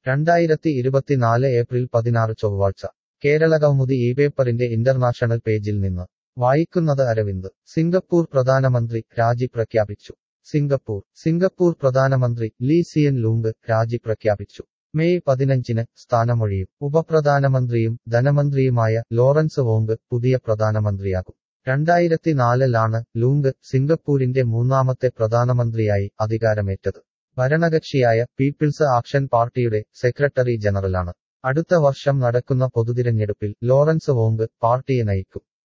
രണ്ടായിരത്തി ഇരുപത്തിനാല് ഏപ്രിൽ പതിനാറ് ചൊവ്വാഴ്ച കേരളകൗമുദി ഈ പേപ്പറിന്റെ ഇന്റർനാഷണൽ പേജിൽ നിന്ന് വായിക്കുന്നത് അരവിന്ദ് സിംഗപ്പൂർ പ്രധാനമന്ത്രി രാജി പ്രഖ്യാപിച്ചു സിംഗപ്പൂർ സിംഗപ്പൂർ പ്രധാനമന്ത്രി ലീ സിയൻ ലൂങ് രാജി പ്രഖ്യാപിച്ചു മെയ് പതിനഞ്ചിന് സ്ഥാനമൊഴിയും ഉപപ്രധാനമന്ത്രിയും ധനമന്ത്രിയുമായ ലോറൻസ് വോങ് പുതിയ പ്രധാനമന്ത്രിയാകും രണ്ടായിരത്തി നാലിലാണ് ലൂങ് സിംഗപ്പൂരിന്റെ മൂന്നാമത്തെ പ്രധാനമന്ത്രിയായി അധികാരമേറ്റത് ഭരണകക്ഷിയായ പീപ്പിൾസ് ആക്ഷൻ പാർട്ടിയുടെ സെക്രട്ടറി ജനറലാണ് അടുത്ത വർഷം നടക്കുന്ന പൊതുതിരഞ്ഞെടുപ്പിൽ ലോറൻസ് വോങ് പാർട്ടിയെ നയിക്കും